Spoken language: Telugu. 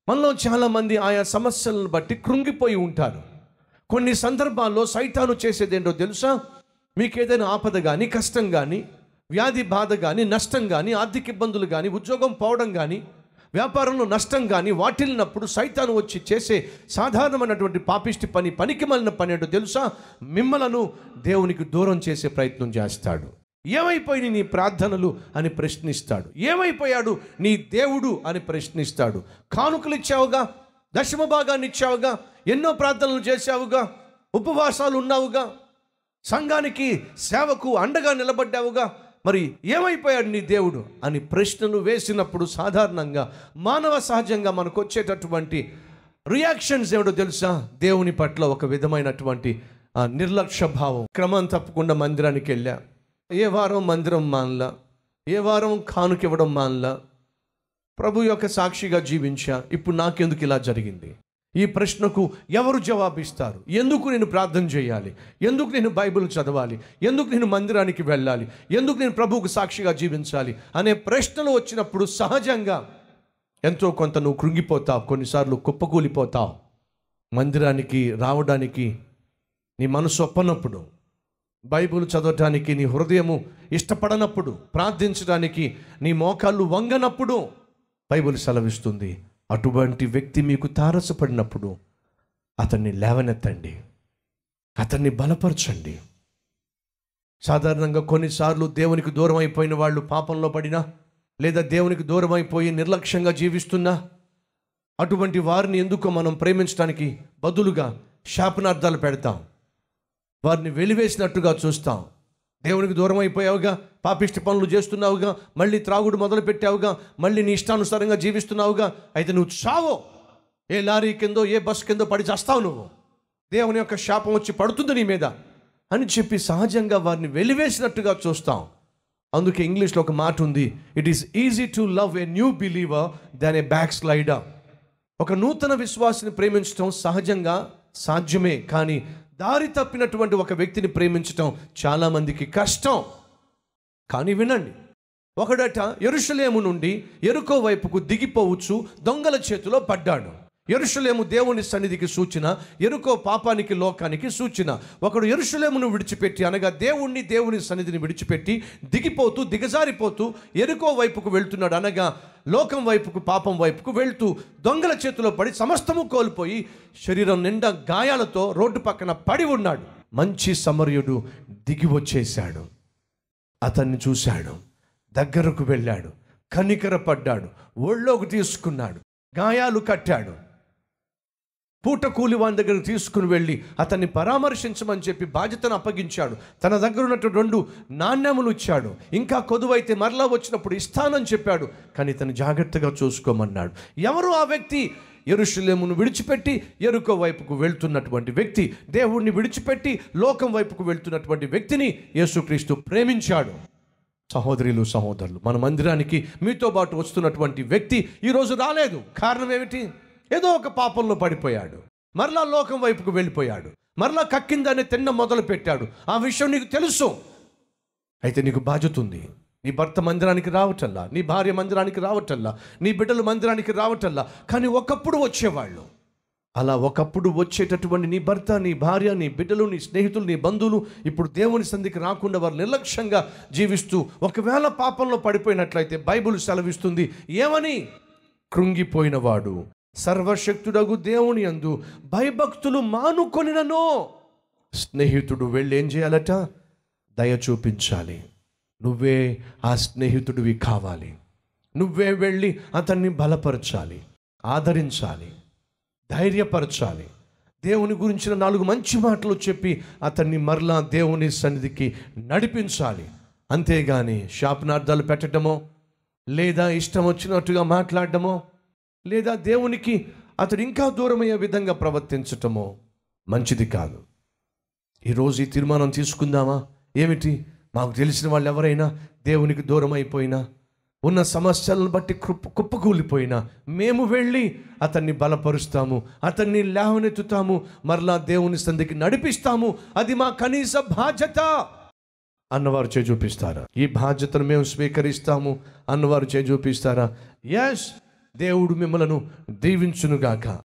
మనలో చాలామంది ఆయా సమస్యలను బట్టి కృంగిపోయి ఉంటారు కొన్ని సందర్భాల్లో సైతాను చేసేది ఏంటో తెలుసా మీకు ఏదైనా ఆపద కానీ కష్టం కానీ వ్యాధి బాధ కానీ నష్టం కానీ ఆర్థిక ఇబ్బందులు కానీ ఉద్యోగం పోవడం కానీ వ్యాపారంలో నష్టం కానీ వాటిల్లినప్పుడు సైతాను వచ్చి చేసే సాధారణమైనటువంటి పాపిష్టి పని పనికి మలిన పని ఏంటో తెలుసా మిమ్మలను దేవునికి దూరం చేసే ప్రయత్నం చేస్తాడు ఏమైపోయి నీ ప్రార్థనలు అని ప్రశ్నిస్తాడు ఏమైపోయాడు నీ దేవుడు అని ప్రశ్నిస్తాడు కానుకలు ఇచ్చావుగా దశమ భాగాన్ని ఇచ్చావుగా ఎన్నో ప్రార్థనలు చేశావుగా ఉపవాసాలు ఉన్నావుగా సంఘానికి సేవకు అండగా నిలబడ్డావుగా మరి ఏమైపోయాడు నీ దేవుడు అని ప్రశ్నలు వేసినప్పుడు సాధారణంగా మానవ సహజంగా మనకు వచ్చేటటువంటి రియాక్షన్స్ ఏమిటో తెలుసా దేవుని పట్ల ఒక విధమైనటువంటి ఆ, నిర్లక్ష్య భావం క్రమం తప్పకుండా మందిరానికి వెళ్ళా ఏ వారం మందిరం మానలా ఏ వారం కానుకివ్వడం మానలా ప్రభు యొక్క సాక్షిగా జీవించా ఇప్పుడు నాకెందుకు ఇలా జరిగింది ఈ ప్రశ్నకు ఎవరు జవాబిస్తారు ఎందుకు నేను ప్రార్థన చేయాలి ఎందుకు నేను బైబిల్ చదవాలి ఎందుకు నేను మందిరానికి వెళ్ళాలి ఎందుకు నేను ప్రభువుకు సాక్షిగా జీవించాలి అనే ప్రశ్నలు వచ్చినప్పుడు సహజంగా ఎంతో కొంత నువ్వు కృంగిపోతావు కొన్నిసార్లు కుప్పకూలిపోతావు మందిరానికి రావడానికి నీ మనసు ఒప్పనప్పుడు బైబిల్ చదవటానికి నీ హృదయము ఇష్టపడనప్పుడు ప్రార్థించడానికి నీ మోకాళ్ళు వంగనప్పుడు బైబిల్ సెలవిస్తుంది అటువంటి వ్యక్తి మీకు తారసపడినప్పుడు అతన్ని లేవనెత్తండి అతన్ని బలపరచండి సాధారణంగా కొన్నిసార్లు దేవునికి దూరం అయిపోయిన వాళ్ళు పాపంలో పడినా లేదా దేవునికి దూరం అయిపోయి నిర్లక్ష్యంగా జీవిస్తున్నా అటువంటి వారిని ఎందుకో మనం ప్రేమించడానికి బదులుగా శాపనార్థాలు పెడతాం వారిని వెలివేసినట్టుగా చూస్తాం దేవునికి దూరం అయిపోయావుగా పాపిష్టి పనులు చేస్తున్నావుగా మళ్ళీ త్రాగుడు మొదలు పెట్టావుగా మళ్ళీ నీ ఇష్టానుసారంగా జీవిస్తున్నావుగా అయితే నువ్వు చావో ఏ లారీ కిందో ఏ బస్ కిందో పడి చేస్తావు నువ్వు దేవుని యొక్క శాపం వచ్చి పడుతుంది నీ మీద అని చెప్పి సహజంగా వారిని వెలివేసినట్టుగా చూస్తాం అందుకే ఇంగ్లీష్లో ఒక మాట ఉంది it is easy to love a new believer than a backslider ఒక నూతన విశ్వాసిని ప్రేమించడం సహజంగా సాధ్యమే కానీ దారి తప్పినటువంటి ఒక వ్యక్తిని ప్రేమించటం చాలామందికి కష్టం కానీ వినండి ఒకడట ఎరుషలేము నుండి ఎరుకో వైపుకు దిగిపోవచ్చు దొంగల చేతిలో పడ్డాడు ఎరుషలేము దేవుని సన్నిధికి సూచన ఎరుకో పాపానికి లోకానికి సూచన ఒకడు ఎరుషలేమును విడిచిపెట్టి అనగా దేవుణ్ణి దేవుని సన్నిధిని విడిచిపెట్టి దిగిపోతూ దిగజారిపోతూ ఎరుకో వైపుకు వెళ్తున్నాడు అనగా లోకం వైపుకు పాపం వైపుకు వెళ్తూ దొంగల చేతిలో పడి సమస్తము కోల్పోయి శరీరం నిండా గాయాలతో రోడ్డు పక్కన పడి ఉన్నాడు మంచి సమర్యుడు దిగి వచ్చేశాడు అతన్ని చూశాడు దగ్గరకు వెళ్ళాడు కనికర పడ్డాడు ఒళ్ళోకి తీసుకున్నాడు గాయాలు కట్టాడు పూట కూలి వాని దగ్గరకు తీసుకుని వెళ్ళి అతన్ని పరామర్శించమని చెప్పి బాధ్యతను అప్పగించాడు తన దగ్గర ఉన్నటువంటి రెండు నాణ్యములు ఇచ్చాడు ఇంకా కొదువైతే మరలా వచ్చినప్పుడు ఇస్తానని చెప్పాడు కానీ తను జాగ్రత్తగా చూసుకోమన్నాడు ఎవరు ఆ వ్యక్తి ఎరుషులేమును విడిచిపెట్టి ఎరుకో వైపుకు వెళ్తున్నటువంటి వ్యక్తి దేవుణ్ణి విడిచిపెట్టి లోకం వైపుకు వెళ్తున్నటువంటి వ్యక్తిని యేసుక్రీస్తు ప్రేమించాడు సహోదరులు సహోదరులు మన మందిరానికి మీతో పాటు వస్తున్నటువంటి వ్యక్తి ఈరోజు రాలేదు కారణం ఏమిటి ఏదో ఒక పాపంలో పడిపోయాడు మరలా లోకం వైపుకు వెళ్ళిపోయాడు మరలా కక్కిందాన్ని తిన్న మొదలు పెట్టాడు ఆ విషయం నీకు తెలుసు అయితే నీకు బాధ్యత ఉంది నీ భర్త మందిరానికి రావటల్లా నీ భార్య మందిరానికి రావటల్లా నీ బిడ్డలు మందిరానికి రావటల్లా కానీ ఒకప్పుడు వచ్చేవాళ్ళు అలా ఒకప్పుడు వచ్చేటటువంటి నీ భర్త నీ భార్య నీ బిడ్డలు నీ స్నేహితులు నీ బంధువులు ఇప్పుడు దేవుని సంధికి రాకుండా వారు నిర్లక్ష్యంగా జీవిస్తూ ఒకవేళ పాపంలో పడిపోయినట్లయితే బైబిల్ సెలవిస్తుంది ఏమని కృంగిపోయినవాడు సర్వశక్తుడగు దేవుని అందు భయభక్తులు మానుకొనిననో స్నేహితుడు వెళ్ళి ఏం చేయాలట దయ చూపించాలి నువ్వే ఆ స్నేహితుడివి కావాలి నువ్వే వెళ్ళి అతన్ని బలపరచాలి ఆదరించాలి ధైర్యపరచాలి దేవుని గురించిన నాలుగు మంచి మాటలు చెప్పి అతన్ని మరలా దేవుని సన్నిధికి నడిపించాలి అంతేగాని శాపనార్థాలు పెట్టడమో లేదా ఇష్టం వచ్చినట్టుగా మాట్లాడటమో లేదా దేవునికి అతడు ఇంకా దూరమయ్యే విధంగా ప్రవర్తించటమో మంచిది కాదు ఈరోజు ఈ తీర్మానం తీసుకుందామా ఏమిటి మాకు తెలిసిన వాళ్ళు ఎవరైనా దేవునికి దూరం అయిపోయినా ఉన్న సమస్యలను బట్టి కుప్ప కుప్పకూలిపోయినా మేము వెళ్ళి అతన్ని బలపరుస్తాము అతన్ని లేవనెత్తుతాము మరలా దేవుని సంధికి నడిపిస్తాము అది మా కనీస బాధ్యత అన్నవారు చే చూపిస్తారా ఈ బాధ్యతను మేము స్వీకరిస్తాము అన్నవారు చే చూపిస్తారా ఎస్ దేవుడు మిమ్మలను దీవించునుగాక